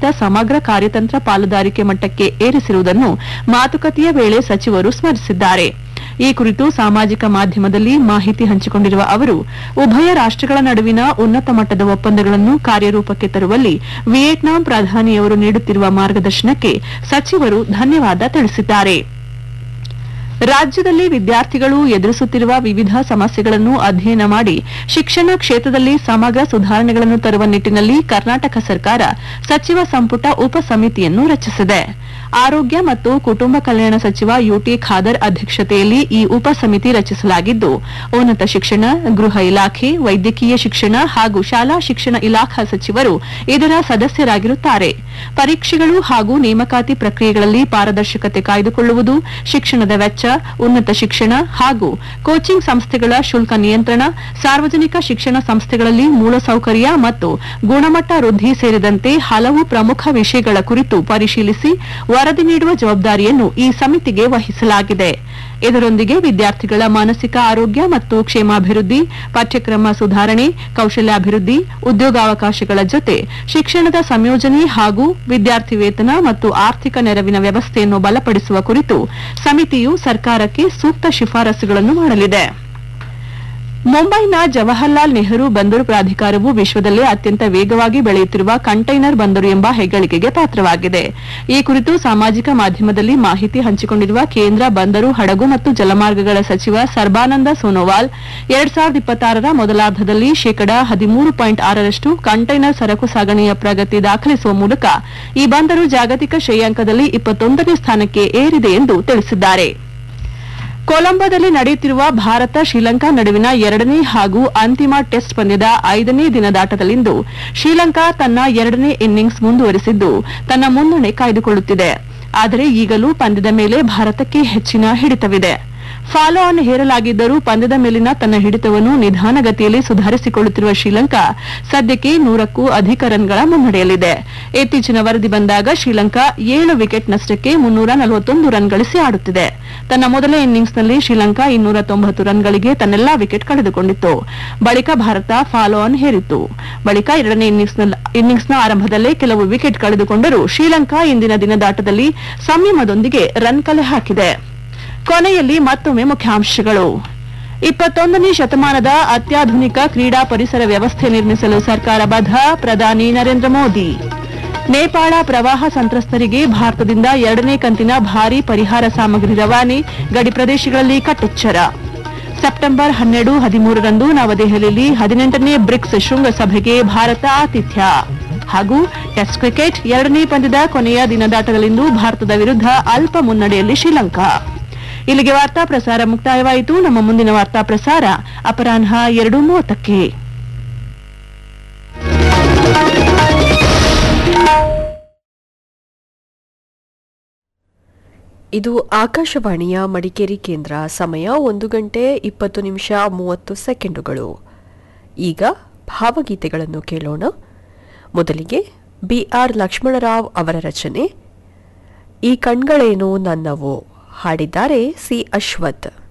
ಉದ್ದೇಶಿತ ಸಮಗ್ರ ಕಾರ್ಯತಂತ್ರ ಪಾಲುದಾರಿಕೆ ಮಟ್ಟಕ್ಕೆ ಏರಿಸಿರುವುದನ್ನು ಮಾತುಕತೆಯ ವೇಳೆ ಸಚಿವರು ಸ್ಮರಿಸಿದ್ದಾರೆ ಈ ಕುರಿತು ಸಾಮಾಜಿಕ ಮಾಧ್ಯಮದಲ್ಲಿ ಮಾಹಿತಿ ಹಂಚಿಕೊಂಡಿರುವ ಅವರು ಉಭಯ ರಾಷ್ಟಗಳ ನಡುವಿನ ಉನ್ನತ ಮಟ್ಟದ ಒಪ್ಪಂದಗಳನ್ನು ಕಾರ್ಯರೂಪಕ್ಕೆ ತರುವಲ್ಲಿ ವಿಯೆಟ್ನಾಂ ಪ್ರಧಾನಿಯವರು ನೀಡುತ್ತಿರುವ ಮಾರ್ಗದರ್ಶನಕ್ಕೆ ಸಚಿವರು ಧನ್ಯವಾದ ತಿಳಿಸಿದ್ದಾರೆ ರಾಜ್ಯದಲ್ಲಿ ವಿದ್ಯಾರ್ಥಿಗಳು ಎದುರಿಸುತ್ತಿರುವ ವಿವಿಧ ಸಮಸ್ಯೆಗಳನ್ನು ಅಧ್ಯಯನ ಮಾಡಿ ಶಿಕ್ಷಣ ಕ್ಷೇತ್ರದಲ್ಲಿ ಸಮಗ್ರ ಸುಧಾರಣೆಗಳನ್ನು ತರುವ ನಿಟ್ಟಿನಲ್ಲಿ ಕರ್ನಾಟಕ ಸರ್ಕಾರ ಸಚಿವ ಸಂಪುಟ ಉಪ ಸಮಿತಿಯನ್ನು ರಚಿಸಿದೆ ಆರೋಗ್ಯ ಮತ್ತು ಕುಟುಂಬ ಕಲ್ಯಾಣ ಸಚಿವ ಯುಟಿ ಖಾದರ್ ಅಧ್ಯಕ್ಷತೆಯಲ್ಲಿ ಈ ಉಪ ಸಮಿತಿ ರಚಿಸಲಾಗಿದ್ದು ಉನ್ನತ ಶಿಕ್ಷಣ ಗೃಹ ಇಲಾಖೆ ವೈದ್ಯಕೀಯ ಶಿಕ್ಷಣ ಹಾಗೂ ಶಾಲಾ ಶಿಕ್ಷಣ ಇಲಾಖಾ ಸಚಿವರು ಇದರ ಸದಸ್ಯರಾಗಿರುತ್ತಾರೆ ಪರೀಕ್ಷೆಗಳು ಹಾಗೂ ನೇಮಕಾತಿ ಪ್ರಕ್ರಿಯೆಗಳಲ್ಲಿ ಪಾರದರ್ಶಕತೆ ಕಾಯ್ದುಕೊಳ್ಳುವುದು ಶಿಕ್ಷಣದ ವೆಚ್ಚ ಉನ್ನತ ಶಿಕ್ಷಣ ಹಾಗೂ ಕೋಚಿಂಗ್ ಸಂಸ್ಥೆಗಳ ಶುಲ್ಕ ನಿಯಂತ್ರಣ ಸಾರ್ವಜನಿಕ ಶಿಕ್ಷಣ ಸಂಸ್ಥೆಗಳಲ್ಲಿ ಮೂಲಸೌಕರ್ಯ ಮತ್ತು ಗುಣಮಟ್ಟ ವೃದ್ಧಿ ಸೇರಿದಂತೆ ಹಲವು ಪ್ರಮುಖ ವಿಷಯಗಳ ಕುರಿತು ಪರಿಶೀಲಿಸಿ ವರದಿ ನೀಡುವ ಜವಾಬ್ದಾರಿಯನ್ನು ಈ ಸಮಿತಿಗೆ ವಹಿಸಲಾಗಿದೆ ಇದರೊಂದಿಗೆ ವಿದ್ಯಾರ್ಥಿಗಳ ಮಾನಸಿಕ ಆರೋಗ್ಯ ಮತ್ತು ಕ್ಷೇಮಾಭಿವೃದ್ಧಿ ಪಠ್ಯಕ್ರಮ ಸುಧಾರಣೆ ಕೌಶಲ್ಯಾಭಿವೃದ್ಧಿ ಉದ್ಯೋಗಾವಕಾಶಗಳ ಜೊತೆ ಶಿಕ್ಷಣದ ಸಂಯೋಜನೆ ಹಾಗೂ ವಿದ್ಯಾರ್ಥಿ ವೇತನ ಮತ್ತು ಆರ್ಥಿಕ ನೆರವಿನ ವ್ಯವಸ್ಥೆಯನ್ನು ಬಲಪಡಿಸುವ ಕುರಿತು ಸಮಿತಿಯು ಸರ್ಕಾರಕ್ಕೆ ಸೂಕ್ತ ಶಿಫಾರಸುಗಳನ್ನು ಮಾಡಲಿದೆ ಮುಂಬೈನ ಜವಾಹರ್ಲಾಲ್ ನೆಹರು ಬಂದರು ಪ್ರಾಧಿಕಾರವು ವಿಶ್ವದಲ್ಲೇ ಅತ್ಯಂತ ವೇಗವಾಗಿ ಬೆಳೆಯುತ್ತಿರುವ ಕಂಟೈನರ್ ಬಂದರು ಎಂಬ ಹೆಗ್ಗಳಿಕೆಗೆ ಪಾತ್ರವಾಗಿದೆ ಈ ಕುರಿತು ಸಾಮಾಜಿಕ ಮಾಧ್ಯಮದಲ್ಲಿ ಮಾಹಿತಿ ಹಂಚಿಕೊಂಡಿರುವ ಕೇಂದ್ರ ಬಂದರು ಹಡಗು ಮತ್ತು ಜಲಮಾರ್ಗಗಳ ಸಚಿವ ಸರ್ಬಾನಂದ ಸೋನೋವಾಲ್ ಎರಡ್ ಸಾವಿರದ ಇಪ್ಪತ್ತಾರರ ಮೊದಲಾರ್ಧದಲ್ಲಿ ಶೇಕಡಾ ಹದಿಮೂರು ಪಾಯಿಂಟ್ ಆರರಷ್ಟು ಕಂಟೈನರ್ ಸರಕು ಸಾಗಣೆಯ ಪ್ರಗತಿ ದಾಖಲಿಸುವ ಮೂಲಕ ಈ ಬಂದರು ಜಾಗತಿಕ ಶ್ರೇಯಾಂಕದಲ್ಲಿ ಇಪ್ಪತ್ತೊಂದನೇ ಸ್ಥಾನಕ್ಕೆ ಏರಿದೆ ಎಂದು ತಿಳಿಸಿದ್ದಾರೆ ಕೊಲಂಬೋದಲ್ಲಿ ನಡೆಯುತ್ತಿರುವ ಭಾರತ ಶ್ರೀಲಂಕಾ ನಡುವಿನ ಎರಡನೇ ಹಾಗೂ ಅಂತಿಮ ಟೆಸ್ಟ್ ಪಂದ್ಯದ ಐದನೇ ದಿನದಾಟದಲ್ಲಿಂದು ಶ್ರೀಲಂಕಾ ತನ್ನ ಎರಡನೇ ಇನ್ನಿಂಗ್ಸ್ ಮುಂದುವರೆಸಿದ್ದು ತನ್ನ ಮುನ್ನಡೆ ಕಾಯ್ದುಕೊಳ್ಳುತ್ತಿದೆ ಆದರೆ ಈಗಲೂ ಪಂದ್ಯದ ಮೇಲೆ ಭಾರತಕ್ಕೆ ಹೆಚ್ಚಿನ ಹಿಡಿತವಿದೆ ಫಾಲೋ ಆನ್ ಹೇರಲಾಗಿದ್ದರೂ ಪಂದ್ಯದ ಮೇಲಿನ ತನ್ನ ಹಿಡಿತವನ್ನು ನಿಧಾನಗತಿಯಲ್ಲಿ ಸುಧಾರಿಸಿಕೊಳ್ಳುತ್ತಿರುವ ಶ್ರೀಲಂಕಾ ಸದ್ಯಕ್ಕೆ ನೂರಕ್ಕೂ ಅಧಿಕ ರನ್ಗಳ ಮುನ್ನಡೆಯಲ್ಲಿದೆ ಇತ್ತೀಚಿನ ವರದಿ ಬಂದಾಗ ಶ್ರೀಲಂಕಾ ಏಳು ವಿಕೆಟ್ ನಷ್ಟಕ್ಕೆ ಮುನ್ನೂರ ನಲವತ್ತೊಂದು ರನ್ ಗಳಿಸಿ ಆಡುತ್ತಿದೆ ತನ್ನ ಮೊದಲ ಇನ್ನಿಂಗ್ಸ್ನಲ್ಲಿ ಶ್ರೀಲಂಕಾ ಇನ್ನೂರ ತೊಂಬತ್ತು ರನ್ಗಳಿಗೆ ತನ್ನೆಲ್ಲಾ ವಿಕೆಟ್ ಕಳೆದುಕೊಂಡಿತ್ತು ಬಳಿಕ ಭಾರತ ಫಾಲೋ ಆನ್ ಹೇರಿತ್ತು ಬಳಿಕ ಎರಡನೇ ಇನ್ನಿಂಗ್ಸ್ನ ಆರಂಭದಲ್ಲೇ ಕೆಲವು ವಿಕೆಟ್ ಕಳೆದುಕೊಂಡರೂ ಶ್ರೀಲಂಕಾ ಇಂದಿನ ದಿನದಾಟದಲ್ಲಿ ಸಂಯಮದೊಂದಿಗೆ ರನ್ ಕಲೆ ಹಾಕಿದೆ ಕೊನೆಯಲ್ಲಿ ಮತ್ತೊಮ್ಮೆ ಮುಖ್ಯಾಂಶಗಳು ಇಪ್ಪತ್ತೊಂದನೇ ಶತಮಾನದ ಅತ್ಯಾಧುನಿಕ ಕ್ರೀಡಾ ಪರಿಸರ ವ್ಯವಸ್ಥೆ ನಿರ್ಮಿಸಲು ಸರ್ಕಾರ ಬದ್ಧ ಪ್ರಧಾನಿ ನರೇಂದ್ರ ಮೋದಿ ನೇಪಾಳ ಪ್ರವಾಹ ಸಂತ್ರಸ್ತರಿಗೆ ಭಾರತದಿಂದ ಎರಡನೇ ಕಂತಿನ ಭಾರೀ ಪರಿಹಾರ ಸಾಮಗ್ರಿ ರವಾನೆ ಗಡಿ ಪ್ರದೇಶಗಳಲ್ಲಿ ಕಟ್ಟೆಚ್ಚರ ಸೆಪ್ಟೆಂಬರ್ ಹನ್ನೆರಡು ಹದಿಮೂರರಂದು ನವದೆಹಲಿಯಲ್ಲಿ ಹದಿನೆಂಟನೇ ಬ್ರಿಕ್ಸ್ ಶೃಂಗಸಭೆಗೆ ಭಾರತ ಆತಿಥ್ಯ ಹಾಗೂ ಟೆಸ್ಟ್ ಕ್ರಿಕೆಟ್ ಎರಡನೇ ಪಂದ್ಯದ ಕೊನೆಯ ದಿನದಾಟದಲ್ಲಿಂದು ಭಾರತದ ವಿರುದ್ಧ ಅಲ್ಪ ಮುನ್ನಡೆಯಲ್ಲಿ ಶ್ರೀಲಂಕಾ ಇಲ್ಲಿಗೆ ವಾರ್ತಾ ಪ್ರಸಾರ ಮುಕ್ತಾಯವಾಯಿತು ನಮ್ಮ ಮುಂದಿನ ವಾರ್ತಾ ಪ್ರಸಾರ ಅಪರಾಹ್ನ ಎರಡು ಮೂವತ್ತಕ್ಕೆ ಇದು ಆಕಾಶವಾಣಿಯ ಮಡಿಕೇರಿ ಕೇಂದ್ರ ಸಮಯ ಒಂದು ಗಂಟೆ ಇಪ್ಪತ್ತು ನಿಮಿಷ ಮೂವತ್ತು ಸೆಕೆಂಡುಗಳು ಈಗ ಭಾವಗೀತೆಗಳನ್ನು ಕೇಳೋಣ ಮೊದಲಿಗೆ ಬಿ ಆರ್ ಲಕ್ಷ್ಮಣರಾವ್ ಅವರ ರಚನೆ ಈ ಕಣ್ಗಳೇನು ನನ್ನವು ಹಾಡಿದ್ದಾರೆ ಸಿ ಅಶ್ವಥ್